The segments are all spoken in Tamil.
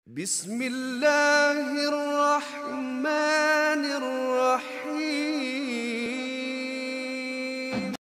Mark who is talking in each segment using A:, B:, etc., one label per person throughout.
A: بسم الله الرحمن الرحيم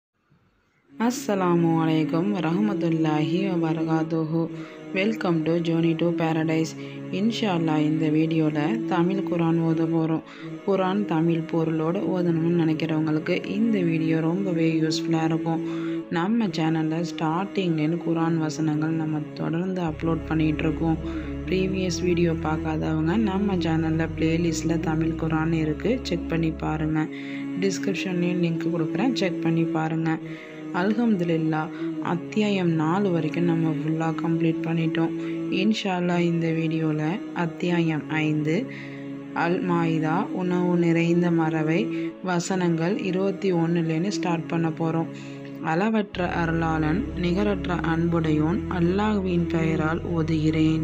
B: அஸ்ஸலாமு அலைக்கும் வரஹமத்துல்லாஹி வபரகாத்துஹு welcome to journey to paradise இன்ஷா அல்லாஹ் இந்த வீடியோவில் தமிழ் குரான் ஓத போகிறோம் குரான் தமிழ் பொருளோடு ஓதணும்னு நினைக்கிறவங்களுக்கு இந்த வீடியோ ரொம்பவே யூஸ்ஃபுல்லாக இருக்கும் நம்ம சேனலில் ஸ்டார்டிங்லேருந்து குரான் வசனங்கள் நம்ம தொடர்ந்து அப்லோட் பண்ணிகிட்ருக்கோம் ப்ரீவியஸ் வீடியோ பார்க்காதவங்க நம்ம சேனலில் ப்ளேலிஸ்ட்டில் தமிழ் குரான் இருக்குது செக் பண்ணி பாருங்கள் டிஸ்கிரிப்ஷன்லேயும் லிங்க் கொடுக்குறேன் செக் பண்ணி பாருங்கள் அல்ஹம்துலில்லா அத்தியாயம் நாலு வரைக்கும் நம்ம ஃபுல்லாக கம்ப்ளீட் பண்ணிட்டோம் இன்ஷால்லா இந்த வீடியோவில் அத்தியாயம் ஐந்து அல் மாயிதா உணவு நிறைந்த மறவை வசனங்கள் இருபத்தி ஒன்றுலேருந்து ஸ்டார்ட் பண்ண போகிறோம் அளவற்ற அருளாளன் நிகரற்ற அன்புடையோன் அல்லாஹ்வின் பெயரால் ஓதுகிறேன்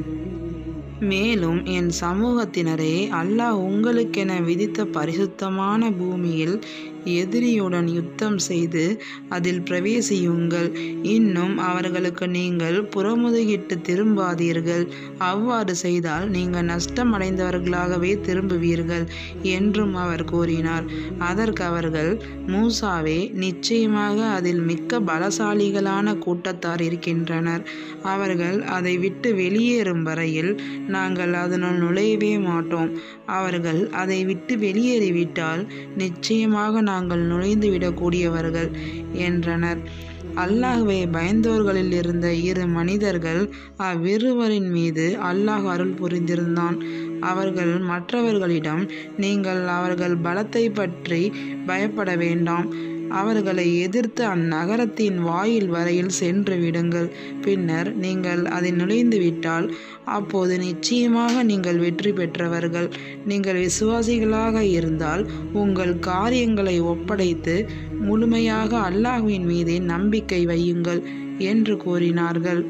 B: மேலும் என் சமூகத்தினரே அல்லாஹ் உங்களுக்கென விதித்த பரிசுத்தமான பூமியில் எதிரியுடன் யுத்தம் செய்து அதில் பிரவேசியுங்கள் இன்னும் அவர்களுக்கு நீங்கள் புறமுதுகிட்டு திரும்பாதீர்கள் அவ்வாறு செய்தால் நீங்கள் நஷ்டமடைந்தவர்களாகவே திரும்புவீர்கள் என்றும் அவர் கூறினார் அதற்கு அவர்கள் மூசாவே நிச்சயமாக அதில் மிக்க பலசாலிகளான கூட்டத்தார் இருக்கின்றனர் அவர்கள் அதை விட்டு வெளியேறும் வரையில் நாங்கள் அதனுள் நுழையவே மாட்டோம் அவர்கள் அதை விட்டு வெளியேறிவிட்டால் நிச்சயமாக நாங்கள் நுழைந்து விடக்கூடியவர்கள் என்றனர் அல்லாஹ்வை பயந்தோர்களில் இருந்த இரு மனிதர்கள் அவ்விருவரின் மீது அல்லாஹ் அருள் புரிந்திருந்தான் அவர்கள் மற்றவர்களிடம் நீங்கள் அவர்கள் பலத்தை பற்றி பயப்பட வேண்டாம் அவர்களை எதிர்த்து அந்நகரத்தின் வாயில் வரையில் சென்று விடுங்கள் பின்னர் நீங்கள் அதில் நுழைந்து விட்டால் அப்போது நிச்சயமாக நீங்கள் வெற்றி பெற்றவர்கள் நீங்கள் விசுவாசிகளாக இருந்தால் உங்கள் காரியங்களை ஒப்படைத்து முழுமையாக அல்லாஹ்வின் மீதே நம்பிக்கை வையுங்கள் என்று கூறினார்கள்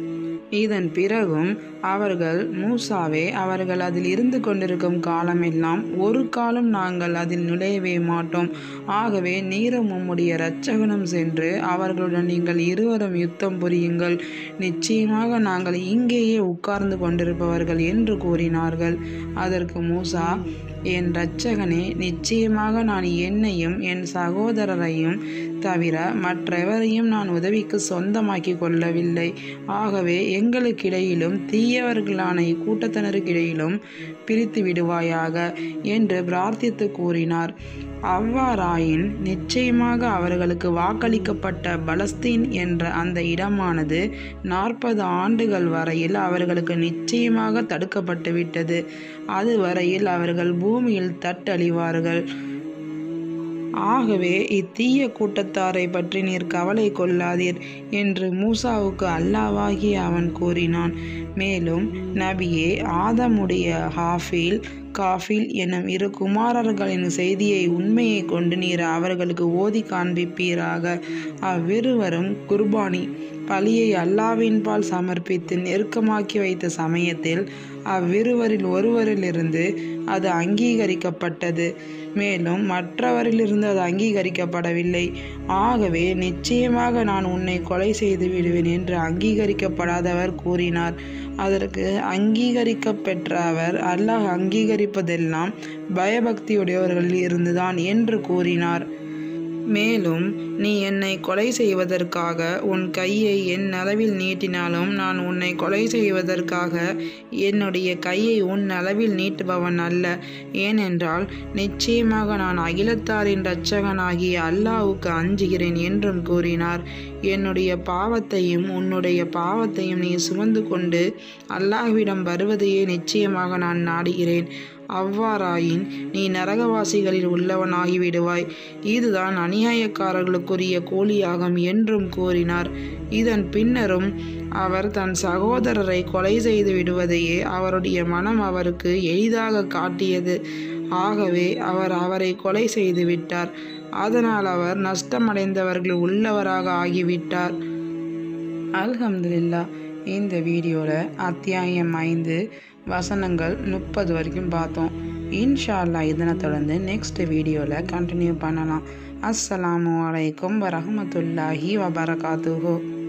B: இதன் பிறகும் அவர்கள் மூசாவே அவர்கள் அதில் இருந்து கொண்டிருக்கும் காலமெல்லாம் ஒரு காலம் நாங்கள் அதில் நுழையவே மாட்டோம் ஆகவே நீரும் உம்முடைய இரட்சகனும் சென்று அவர்களுடன் நீங்கள் இருவரும் யுத்தம் புரியுங்கள் நிச்சயமாக நாங்கள் இங்கேயே உட்கார்ந்து கொண்டிருப்பவர்கள் என்று கூறினார்கள் அதற்கு மூசா என் இரட்சகனே நிச்சயமாக நான் என்னையும் என் சகோதரரையும் தவிர மற்றெவரையும் நான் உதவிக்கு சொந்தமாக்கி கொள்ளவில்லை ஆகவே எங்களுக்கிடையிலும் தீயவர்களான இக்கூட்டத்தினருக்கிடையிலும் பிரித்து விடுவாயாக என்று பிரார்த்தித்து கூறினார் அவ்வாறாயின் நிச்சயமாக அவர்களுக்கு வாக்களிக்கப்பட்ட பலஸ்தீன் என்ற அந்த இடமானது நாற்பது ஆண்டுகள் வரையில் அவர்களுக்கு நிச்சயமாக தடுக்கப்பட்டு விட்டது அதுவரையில் அவர்கள் பூமியில் தட்டழிவார்கள் ஆகவே இத்தீய கூட்டத்தாரை பற்றி நீர் கவலை கொள்ளாதீர் என்று மூசாவுக்கு அல்லாவாகி அவன் கூறினான் மேலும் நபியே ஆதமுடைய ஹாஃபில் காஃபில் எனும் இரு குமாரர்களின் செய்தியை உண்மையை கொண்டு நீர் அவர்களுக்கு ஓதி காண்பிப்பீராக அவ்விருவரும் குர்பானி பலியை அல்லாவின்பால் சமர்ப்பித்து நெருக்கமாக்கி வைத்த சமயத்தில் அவ்விருவரில் ஒருவரிலிருந்து அது அங்கீகரிக்கப்பட்டது மேலும் மற்றவரிலிருந்து அது அங்கீகரிக்கப்படவில்லை ஆகவே நிச்சயமாக நான் உன்னை கொலை செய்து விடுவேன் என்று அங்கீகரிக்கப்படாதவர் கூறினார் அதற்கு அங்கீகரிக்க பெற்ற அவர் அல்லாஹ் அங்கீகரிப்பதெல்லாம் பயபக்தியுடையவர்களில் இருந்துதான் என்று கூறினார் மேலும் நீ என்னை கொலை செய்வதற்காக உன் கையை என் அளவில் நீட்டினாலும் நான் உன்னை கொலை செய்வதற்காக என்னுடைய கையை உன் அளவில் நீட்டுபவன் அல்ல ஏனென்றால் நிச்சயமாக நான் அகிலத்தாரின் இரட்சகனாகிய அல்லாவுக்கு அஞ்சுகிறேன் என்றும் கூறினார் என்னுடைய பாவத்தையும் உன்னுடைய பாவத்தையும் நீ சுமந்து கொண்டு அல்லாஹ்விடம் வருவதையே நிச்சயமாக நான் நாடுகிறேன் அவ்வாறாயின் நீ நரகவாசிகளில் உள்ளவனாகி விடுவாய் இதுதான் அநியாயக்காரர்களுக்குரிய கூலியாகும் என்றும் கூறினார் இதன் பின்னரும் அவர் தன் சகோதரரை கொலை செய்து விடுவதையே அவருடைய மனம் அவருக்கு எளிதாக காட்டியது ஆகவே அவர் அவரை கொலை செய்து விட்டார் அதனால் அவர் நஷ்டமடைந்தவர்கள் உள்ளவராக ஆகிவிட்டார் அல்ஹம்துலில்லா இந்த வீடியோவில் அத்தியாயம் ஐந்து வசனங்கள் முப்பது வரைக்கும் பார்த்தோம் இன்ஷா அல்லா இதனை தொடர்ந்து நெக்ஸ்ட் வீடியோவில் கண்டினியூ பண்ணலாம் அஸ்ஸலாமு அலைக்கும் வரஹமத்துல்லாஹி வபரகாத்துஹு